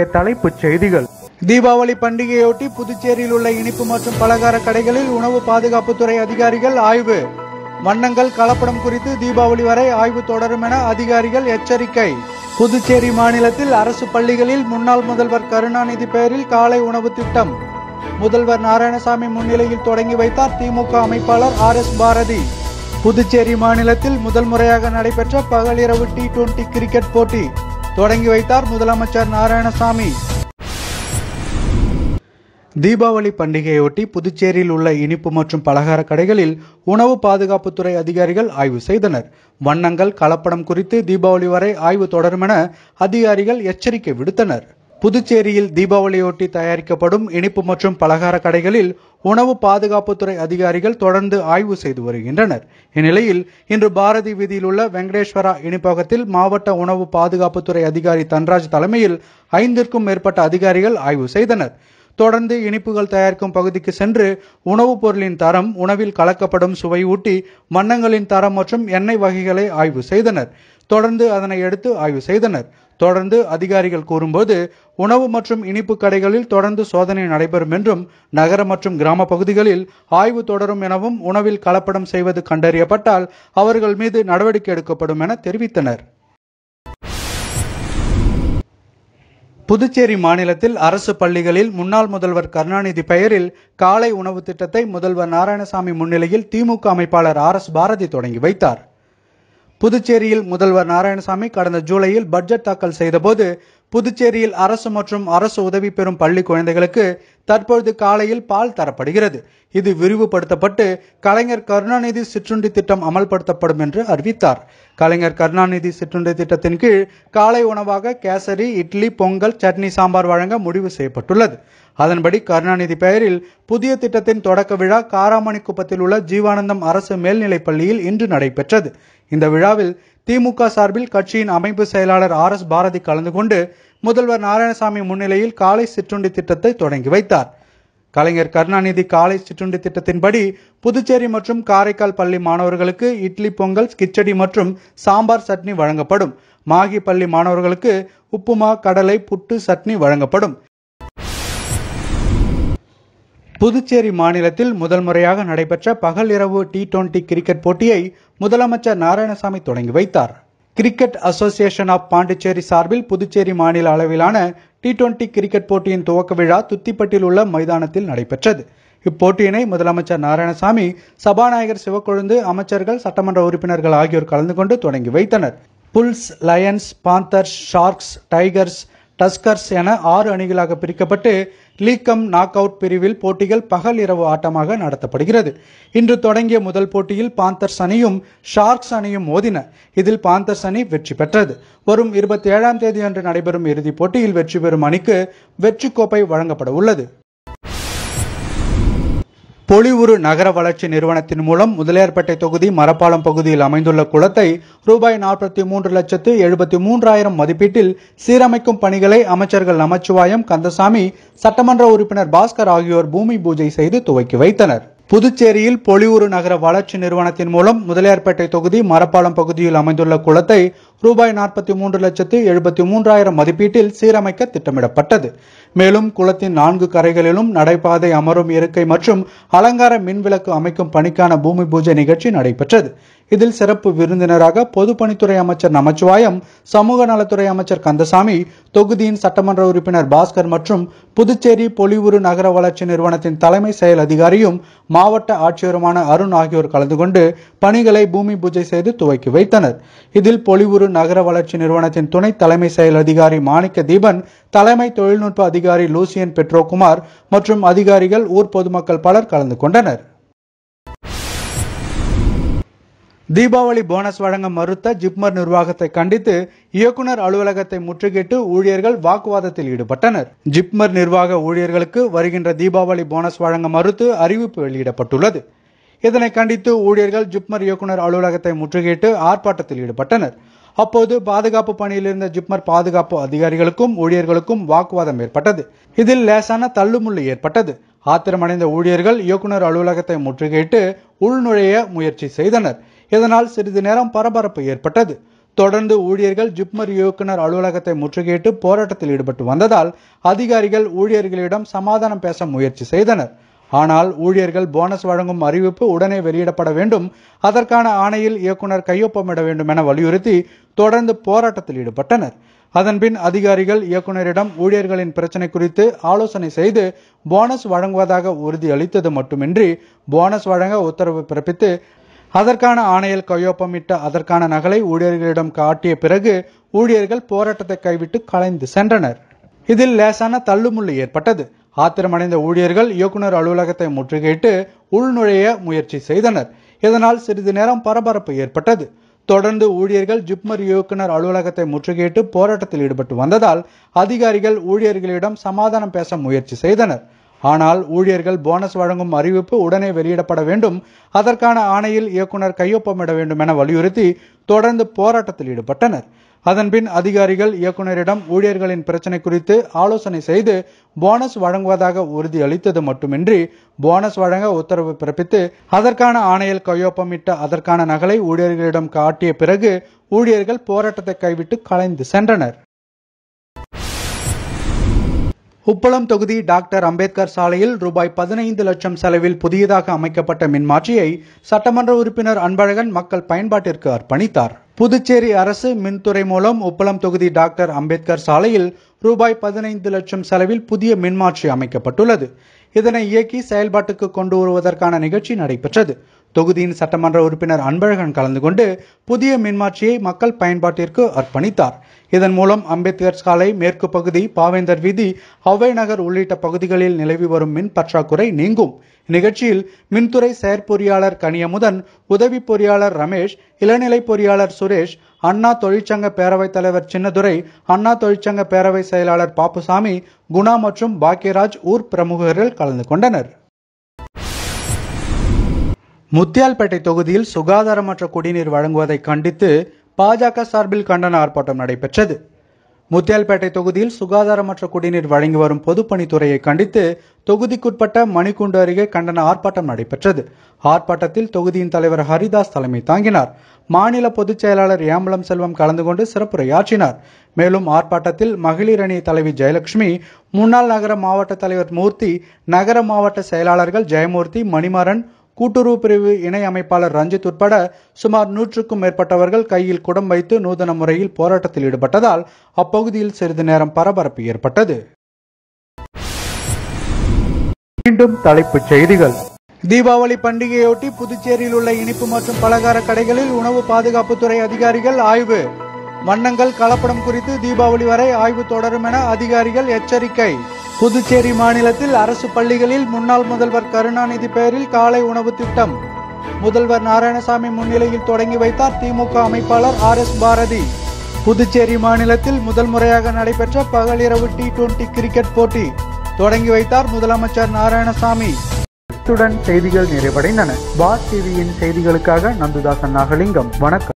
தலைப்புச் செய்திகள் தீபாவளி பண்டிகையொட்டி புதுச்சேரியில் உள்ள இனிப்பு மற்றும் பலகார கடைகளில் உணவு பாதுகாப்புத்துறை அதிகாரிகள் ஆய்வு வண்ணங்கள் கலப்படம் குறித்து தீபாவளி வரை ஆய்வு தொடரும் என அதிகாரிகள் எச்சரிக்கை புதுச்சேரி மாநிலத்தில் அரசு பள்ளிகளில் முன்னாள் முதல்வர் கருணாநிதி பெயரில் காலை உணவு திட்டம் முதல்வர் நாராயணசாமி முன்னிலையில் தொடங்கி வைத்தார் திமுக அமைப்பாளர் ஆர் எஸ் பாரதி புதுச்சேரி மாநிலத்தில் முதல் முறையாக நடைபெற்ற பகலிரவு டி டுவெண்டி கிரிக்கெட் போட்டி தொடங்கி வைத்தார் முதலமைச்சர் நாராயணசாமி தீபாவளி பண்டிகையொட்டி புதுச்சேரியில் உள்ள இனிப்பு மற்றும் பலகார கடைகளில் உணவு பாதுகாப்புத்துறை அதிகாரிகள் ஆய்வு செய்தனர் வண்ணங்கள் கலப்படம் குறித்து தீபாவளி வரை ஆய்வு தொடரும் என அதிகாரிகள் எச்சரிக்கை விடுத்தனர் புதுச்சேரியில் தீபாவளியொட்டி தயாரிக்கப்படும் இனிப்பு மற்றும் பலகார கடைகளில் உணவு பாதுகாப்புத்துறை அதிகாரிகள் தொடர்ந்து ஆய்வு செய்து வருகின்றனர் இந்நிலையில் இன்று பாரதி வீதியில் உள்ள வெங்கடேஸ்வரா இனிப்பகத்தில் மாவட்ட உணவு பாதுகாப்புத்துறை அதிகாரி தன்ராஜ் தலைமையில் ஐந்திற்கும் மேற்பட்ட அதிகாரிகள் ஆய்வு செய்தனர் தொடர்ந்து இனிப்புகள் தயாரிக்கும் பகுதிக்கு சென்று உணவுப் பொருளின் தரம் உணவில் கலக்கப்படும் சுவை ஊட்டி வண்ணங்களின் தரம் மற்றும் எண்ணெய் வகைகளை ஆய்வு செய்தனர் தொடர்ந்து அதனை எடுத்து ஆய்வு செய்தனர் தொடர்ந்து அதிகாரிகள் கூறும்போது உணவு மற்றும் இனிப்பு கடைகளில் தொடர்ந்து சோதனை நடைபெறும் என்றும் நகர மற்றும் கிராம பகுதிகளில் ஆய்வு தொடரும் எனவும் உணவில் கலப்படம் செய்வது கண்டறியப்பட்டால் அவர்கள் மீது நடவடிக்கை எடுக்கப்படும் என தெரிவித்தனர் புதுச்சேரி மாநிலத்தில் அரசு பள்ளிகளில் முன்னாள் முதல்வர் கருணாநிதி பெயரில் காலை உணவு திட்டத்தை முதல்வர் நாராயணசாமி முன்னிலையில் திமுக அமைப்பாளர் ஆர் எஸ் பாரதி தொடங்கி வைத்தார் புதுச்சேரியில் முதல்வர் நாராயணசாமி கடந்த ஜூலையில் பட்ஜெட் தாக்கல் செய்தபோது புதுச்சேரியில் அரசு மற்றும் அரசு உதவி பெறும் பள்ளி குழந்தைகளுக்கு தற்பொழுது காலையில் பால் தரப்படுகிறது இது விரிவுபடுத்தப்பட்டு கலைஞர் கருணாநிதி சிற்றுண்டி திட்டம் அமல்படுத்தப்படும் என்று அறிவித்தார் கலைஞர் கருணாநிதி சிற்றுண்டி திட்டத்தின் கீழ் காலை உணவாக கேசரி இட்லி பொங்கல் சட்னி சாம்பார் வழங்க முடிவு செய்யப்பட்டுள்ளது அதன்படி கருணாநிதி பெயரில் புதிய திட்டத்தின் தொடக்க விழா காராமணிக்குப்பத்தில் உள்ள ஜீவானந்தம் அரசு மேல்நிலைப் பள்ளியில் இன்று நடைபெற்றது இந்த விழாவில் திமுக சார்பில் கட்சியின் அமைப்பு செயலாளர் ஆர் எஸ் பாரதி கலந்து கொண்டு முதல்வர் நாராயணசாமி முன்னிலையில் காலை சிற்றுண்டி திட்டத்தை தொடங்கி வைத்தார் கலைஞர் கருணாநிதி காலை சிற்றுண்டி திட்டத்தின்படி புதுச்சேரி மற்றும் காரைக்கால் பள்ளி மாணவர்களுக்கு இட்லி பொங்கல் கிச்சடி மற்றும் சாம்பார் சட்னி வழங்கப்படும் மாகி பள்ளி மாணவர்களுக்கு உப்புமா கடலை புட்டு சட்னி வழங்கப்படும் புதுச்சேரி மாநிலத்தில் முதல் முறையாக நடைபெற்ற பகல் இரவு டி டுவெண்டி கிரிக்கெட் போட்டியை முதலமைச்சர் நாராயணசாமி தொடங்கி வைத்தார் கிரிக்கெட் அசோசியேஷன் ஆஃப் பாண்டிச்சேரி சார்பில் புதுச்சேரி மாநில அளவிலான டி டுவெண்டி கிரிக்கெட் போட்டியின் துவக்க விழா துத்திப்பட்டில் உள்ள மைதானத்தில் நடைபெற்றது இப்போட்டியினை முதலமைச்சர் நாராயணசாமி சபாநாயகர் சிவக்கொழுந்து அமைச்சர்கள் சட்டமன்ற உறுப்பினர்கள் ஆகியோர் கலந்து கொண்டு தொடங்கி வைத்தனர் bulls lions panthers sharks tigers tuskers என ஆறு அணிகளாக பிரிக்கப்பட்டு லீக் கம் நாக் அவுட் பிரிவில் போட்டிகள் பகல் இரவு ஆட்டமாக நடத்தப்படுகிறது இன்று தொடங்கிய முதல் போட்டியில் பாந்தர்ஸ் அணியும் ஷார்க்ஸ் அணியும் மோதின இதில் பாந்தர்ஸ் அணி வெற்றி பெற்றது வரும் இருபத்தி ஏழாம் தேதி அன்று நடைபெறும் இறுதிப் போட்டியில் வெற்றி பெறும் அணிக்கு வெற்றி கோப்பை வழங்கப்பட உள்ளது பொலிவுறு நகர வளர்ச்சி நிறுவனத்தின் மூலம் முதலியார்பேட்டை தொகுதி மரப்பாலம் பகுதியில் அமைந்துள்ள குளத்தை ரூபாய் நாற்பத்தி மூன்று லட்சத்து எழுபத்தி மூன்றாயிரம் மதிப்பீட்டில் சீரமைக்கும் பணிகளை அமைச்சர்கள் நமச்சிவாயம் கந்தசாமி சட்டமன்ற உறுப்பினர் பாஸ்கர் ஆகியோர் பூமி பூஜை செய்து துவக்கி வைத்தனர் புதுச்சேரியில் பொலிவுறு நகர வளர்ச்சி நிறுவனத்தின் மூலம் முதலியார்பேட்டை தொகுதி மரப்பாலம் பகுதியில் அமைந்துள்ள குளத்தை ரூபாய் நாற்பத்தி மூன்று லட்சத்து எழுபத்தி மூன்றாயிரம் மதிப்பீட்டில் சீரமைக்க திட்டமிடப்பட்டது மேலும் குளத்தின் நான்கு கரைகளிலும் நடைபாதை அமரும் இருக்கை மற்றும் அலங்கார மின்விளக்கு அமைக்கும் பணிக்கான பூமி பூஜை நிகழ்ச்சி நடைபெற்றது இதில் சிறப்பு விருந்தினராக பொதுப்பணித்துறை அமைச்சர் நமச்சிவாயம் சமூக நலத்துறை அமைச்சர் கந்தசாமி தொகுதியின் சட்டமன்ற உறுப்பினர் பாஸ்கர் மற்றும் புதுச்சேரி பொலிவுறு நகர வளர்ச்சி நிறுவனத்தின் தலைமை செயல் அதிகாரியும் மாவட்ட ஆட்சியருமான அருண் ஆகியோர் கலந்து கொண்டு பணிகளை பூமி பூஜை செய்து துவக்கி வைத்தனர் இதில் பொலிவுறு நகர வளர்ச்சி நிறுவனத்தின் துணை தலைமை செயல் அதிகாரி மாணிக்க தீபன் தலைமை தொழில்நுட்ப அதிகாரி லூசியன் பெட்ரோகுமார் மற்றும் அதிகாரிகள் ஊர் பொதுமக்கள் பலர் கலந்து கொண்டனர் தீபாவளி போனஸ் வழங்க மறுத்த ஜிப்மர் நிர்வாகத்தை கண்டித்து இயக்குனர் அலுவலகத்தை முற்றுகையிட்டு ஊழியர்கள் வாக்குவாதத்தில் ஈடுபட்டனர் ஜிப்மர் நிர்வாக ஊழியர்களுக்கு வருகின்ற தீபாவளி போனஸ் வழங்க மறுத்து அறிவிப்பு வெளியிடப்பட்டுள்ளது இதனை கண்டித்து ஊழியர்கள் ஜிப்மர் இயக்குனர் அலுவலகத்தை முற்றுகையிட்டு ஆர்ப்பாட்டத்தில் ஈடுபட்டனர் அப்போது பாதுகாப்பு பணியில் இருந்த ஜிப்மர் பாதுகாப்பு அதிகாரிகளுக்கும் ஊழியர்களுக்கும் வாக்குவாதம் ஏற்பட்டது இதில் லேசான தள்ளுமுள்ளு ஏற்பட்டது ஆத்திரமடைந்த ஊழியர்கள் இயக்குனர் அலுவலகத்தை முற்றுகையிட்டு உள்நுழைய முயற்சி செய்தனர் இதனால் சிறிது நேரம் பரபரப்பு ஏற்பட்டது தொடர்ந்து ஊழியர்கள் ஜிப்மர் இயக்குனர் அலுவலகத்தை முற்றுகையிட்டு போராட்டத்தில் ஈடுபட்டு வந்ததால் அதிகாரிகள் ஊழியர்களிடம் சமாதானம் பேச முயற்சி செய்தனர் ஆனால் ஊழியர்கள் போனஸ் வழங்கும் அறிவிப்பு உடனே வெளியிடப்பட வேண்டும் அதற்கான ஆணையில் இயக்குனர் கையொப்பமிட வேண்டும் என வலியுறுத்தி தொடர்ந்து போராட்டத்தில் ஈடுபட்டனர் அதன்பின் அதிகாரிகள் இயக்குனரிடம் ஊழியர்களின் பிரச்சனை குறித்து ஆலோசனை செய்து போனஸ் வழங்குவதாக உறுதியளித்தது மட்டுமின்றி போனஸ் வழங்க உத்தரவு பிறப்பித்து அதற்கான ஆணையில் கையொப்பமிட்ட அதற்கான நகலை ஊழியர்களிடம் காட்டிய பிறகு ஊழியர்கள் போராட்டத்தை கைவிட்டு கலைந்து சென்றனர் இதில் லேசான தள்ளுமுள்ளு ஏற்பட்டது ஆத்திரமடைந்த ஊழியர்கள் இயக்குனர் அலுவலகத்தை முற்றுகையிட்டு உள்நுழைய முயற்சி செய்தனர் இதனால் சிறிது நேரம் பரபரப்பு ஏற்பட்டது தொடர்ந்து ஊழியர்கள் ஜிப்மர் இயக்குனர் அலுவலகத்தை முற்றுகையிட்டு போராட்டத்தில் ஈடுபட்டு வந்ததால் அதிகாரிகள் ஊழியர்களிடம் சமாதானம் பேச முயற்சி செய்தனர் ஆனால் ஊழியர்கள் போனஸ் வழங்கும் அறிவிப்பு உடனே வெளியிடப்பட வேண்டும் அதற்கான ஆணையில் இயக்குனர் கையொப்பமிட வேண்டும் என வலியுறுத்தி தொடர்ந்து போராட்டத்தில் ஈடுபட்டனர் அதன்பின் அதிகாரிகள் இயக்குனரிடம் ஊழியர்களின் பிரச்சனை குறித்து ஆலோசனை செய்து போனஸ் வழங்குவதாக உறுதியளித்தது மட்டுமின்றி போனஸ் வழங்க உத்தரவு பிறப்பித்து அதற்கான ஆணையில் கையொப்பமிட்ட அதற்கான நகலை ஊழியர்களிடம் காட்டிய பிறகு ஊழியர்கள் போராட்டத்தை கைவிட்டு கலைந்து சென்றனர் உப்பளம் தொகுதி டாக்டர் அம்பேத்கர் சாலையில் ரூபாய் பதினைந்து லட்சம் செலவில் புதியதாக அமைக்கப்பட்ட மின்மாற்றியை சட்டமன்ற உறுப்பினர் அன்பழகன் மக்கள் பயன்பாட்டிற்கு அர்ப்பணித்தார் புதுச்சேரி அரசு மின்துறை மூலம் உப்பளம் தொகுதி டாக்டர் அம்பேத்கர் சாலையில் ரூபாய் பதினைந்து லட்சம் செலவில் புதிய மின்மாற்றி அமைக்கப்பட்டுள்ளது இதனை இயக்கி செயல்பாட்டுக்கு கொண்டு வருவதற்கான நிகழ்ச்சி நடைபெற்றது தொகுதியின் சட்டமன்ற உறுப்பினர் அன்பழகன் கலந்து கொண்டு புதிய மின்மாற்றியை மக்கள் பயன்பாட்டிற்கு அர்ப்பணித்தார் இதன் மூலம் அம்பேத்கர் சாலை மேற்கு பகுதி பாவேந்தர் வீதி அவ்வை நகர் உள்ளிட்ட பகுதிகளில் நிலவி வரும் மின் பற்றாக்குறை நீங்கும் நிகழ்ச்சியில் மின்துறை செயற்பொறியாளர் கனியமுதன் உதவி பொறியாளர் ரமேஷ் இளநிலை பொறியாளர் சுரேஷ் அண்ணா தொழிற்சங்க பேரவைத் தலைவர் சின்னதுரை அண்ணா தொழிற்சங்க பேரவை செயலாளர் பாப்புசாமி குணா மற்றும் பாக்கியராஜ் ஊர் பிரமுகர்கள் கலந்து கொண்டனர் முத்தியால்பேட்டை தொகுதியில் சுகாதாரமற்ற குடிநீர் வழங்குவதை கண்டித்து பாஜக சார்பில் கண்டன ஆர்ப்பாட்டம் நடைபெற்றது முத்தியால்பேட்டை தொகுதியில் சுகாதாரமற்ற குடிநீர் வழங்கி வரும் பொதுப்பணித்துறையை கண்டித்து தொகுதிக்குட்பட்ட மணிக்குண்டு அருகே கண்டன ஆர்ப்பாட்டம் நடைபெற்றது ஆர்ப்பாட்டத்தில் தொகுதியின் தலைவர் ஹரிதாஸ் தலைமை தாங்கினார் மாநில பொதுச் செயலாளர் ஏம்பலம் செல்வம் கலந்து கொண்டு சிறப்புரையாற்றினார் மேலும் ஆர்ப்பாட்டத்தில் மகளிர் அணி தலைவி ஜெயலட்சுமி முன்னாள் நகர மாவட்ட தலைவர் மூர்த்தி நகர மாவட்ட செயலாளர்கள் ஜெயமூர்த்தி மணிமாறன் கூட்டுறவு பிரிவு இணை அமைப்பாளர் ரஞ்சித் உட்பட சுமார் நூற்றுக்கும் மேற்பட்டவர்கள் கையில் குடம் வைத்து நூதன முறையில் போராட்டத்தில் ஈடுபட்டதால் அப்பகுதியில் சிறிது நேரம் பரபரப்பு ஏற்பட்டது மீண்டும் தலைப்புச் செய்திகள் தீபாவளி பண்டிகையொட்டி புதுச்சேரியில் உள்ள இனிப்பு மற்றும் பலகார கடைகளில் உணவு பாதுகாப்புத்துறை அதிகாரிகள் ஆய்வு வண்ணங்கள் கலப்படம் குறித்து தீபாவளி வரை ஆய்வு தொடரும் என அதிகாரிகள் எச்சரிக்கை புதுச்சேரி மாநிலத்தில் அரசு பள்ளிகளில் முன்னாள் முதல்வர் கருணாநிதி பெயரில் காலை உணவு திட்டம் முதல்வர் நாராயணசாமி முன்னிலையில் தொடங்கி வைத்தார் திமுக அமைப்பாளர் ஆர் எஸ் பாரதி புதுச்சேரி மாநிலத்தில் முதல் முறையாக நடைபெற்ற பகலிரவு டி டுவெண்டி கிரிக்கெட் போட்டி தொடங்கி வைத்தார் முதலமைச்சர் நாராயணசாமி இத்துடன் செய்திகள் நிறைவடைந்தன பாஸ் டிவியின் செய்திகளுக்காக நந்துதாசன் நாகலிங்கம் வணக்கம்